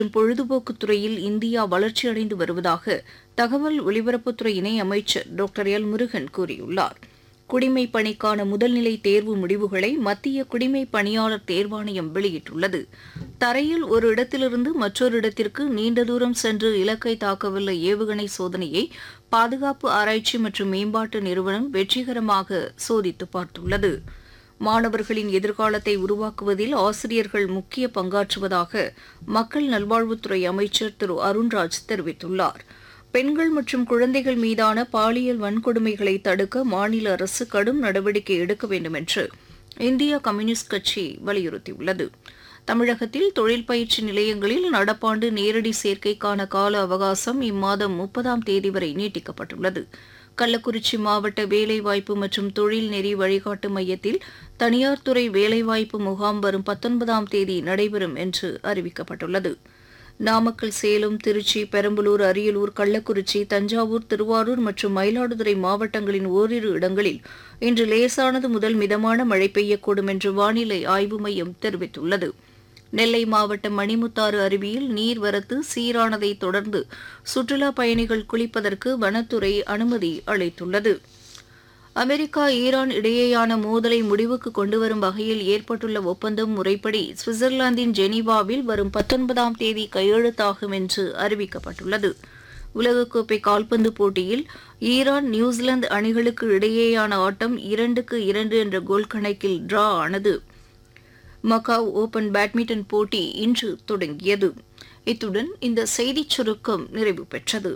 பொழுதுபோக்கு துறையில் இந்தியா வளர்ச்சியடைந்து வருவதாக தகவல் ஒலிபரப்புத்துறை இணை அமைச்சர் டாக்டர் எல் முருகன் கூறியுள்ளார் குடிமை பணிக்கான முதல்நிலை தேர்வு முடிவுகளை மத்திய குடிமை பணியாளர் தேர்வாணையம் வெளியிட்டுள்ளது தரையில் ஒரு இடத்திலிருந்து மற்றொரு இடத்திற்கு நீண்ட தூரம் சென்று இலக்கை தாக்கவல்ல ஏவுகணை சோதனையை பாதுகாப்பு ஆராய்ச்சி மற்றும் மேம்பாட்டு நிறுவனம் வெற்றிகரமாக சோதித்து பார்த்துள்ளது மாணவர்களின் எதிர்காலத்தை உருவாக்குவதில் ஆசிரியர்கள் முக்கிய பங்காற்றுவதாக மக்கள் நல்வாழ்வுத்துறை அமைச்சர் திரு அருண்ராஜ் தெரிவித்துள்ளார் பெண்கள் மற்றும் குழந்தைகள் மீதான பாலியல் வன்கொடுமைகளை தடுக்க மாநில அரசு கடும் நடவடிக்கை எடுக்க வேண்டும் என்று இந்திய கம்யூனிஸ்ட் கட்சி வலியுறுத்தியுள்ளது தமிழகத்தில் தொழில் பயிற்சி நிலையங்களில் நடப்பாண்டு நேரடி சேர்க்கைக்கான கால அவகாசம் இம்மாதம் முப்பதாம் தேதி வரை நீட்டிக்கப்பட்டுள்ளது கள்ளக்குறிச்சி மாவட்ட வேலைவாய்ப்பு மற்றும் தொழில் நெறி வழிகாட்டு மையத்தில் தனியார் துறை வேலைவாய்ப்பு முகாம் வரும் பத்தொன்பதாம் தேதி நடைபெறும் என்று அறிவிக்கப்பட்டுள்ளது நாமக்கல் சேலம் திருச்சி பெரம்பலூர் அரியலூர் கள்ளக்குறிச்சி தஞ்சாவூர் திருவாரூர் மற்றும் மயிலாடுதுறை மாவட்டங்களின் ஓரிரு இடங்களில் இன்று லேசானது முதல் மிதமான மழை பெய்யக்கூடும் என்று வானிலை ஆய்வு மையம் தெரிவித்துள்ளது நெல்லை மாவட்டம் மணிமுத்தாறு அருவியில் நீர்வரத்து சீரானதை தொடர்ந்து சுற்றுலா பயணிகள் குளிப்பதற்கு வனத்துறை அனுமதி அளித்துள்ளது அமெரிக்கா ஈரான் இடையேயான மோதலை முடிவுக்கு கொண்டுவரும் வகையில் ஏற்பட்டுள்ள ஒப்பந்தம் முறைப்படி சுவிட்சர்லாந்தின் ஜெனீவாவில் வரும் பத்தொன்பதாம் தேதி கையெழுத்தாகும் என்று அறிவிக்கப்பட்டுள்ளது உலகக்கோப்பை கால்பந்து போட்டியில் ஈரான் நியூசிலாந்து அணிகளுக்கு இடையேயான ஆட்டம் இரண்டுக்கு இரண்டு என்ற கோல் கணக்கில் டிரா ஆனது மகாவ் ஓபன் பேட்மிண்டன் போட்டி இன்று தொடங்கியது இத்துடன் இந்த செய்திச் சுருக்கம் நிறைவு பெற்றது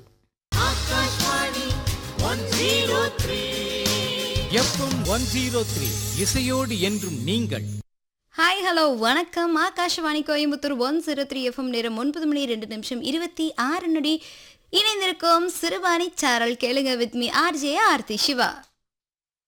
எஃப்எம் ஒன் ஜீரோ த்ரீ இசையோடு என்றும் நீங்கள் ஹாய் ஹலோ வணக்கம் Akashvani Coimbatore one zero three FM நேரம் ஒன்பது மணி ரெண்டு நிமிஷம் இருபத்தி ஆறு நொடி இணைந்திருக்கும் சிறுவாணி சாரல் கேளுங்க with me RJ Aarthi Siva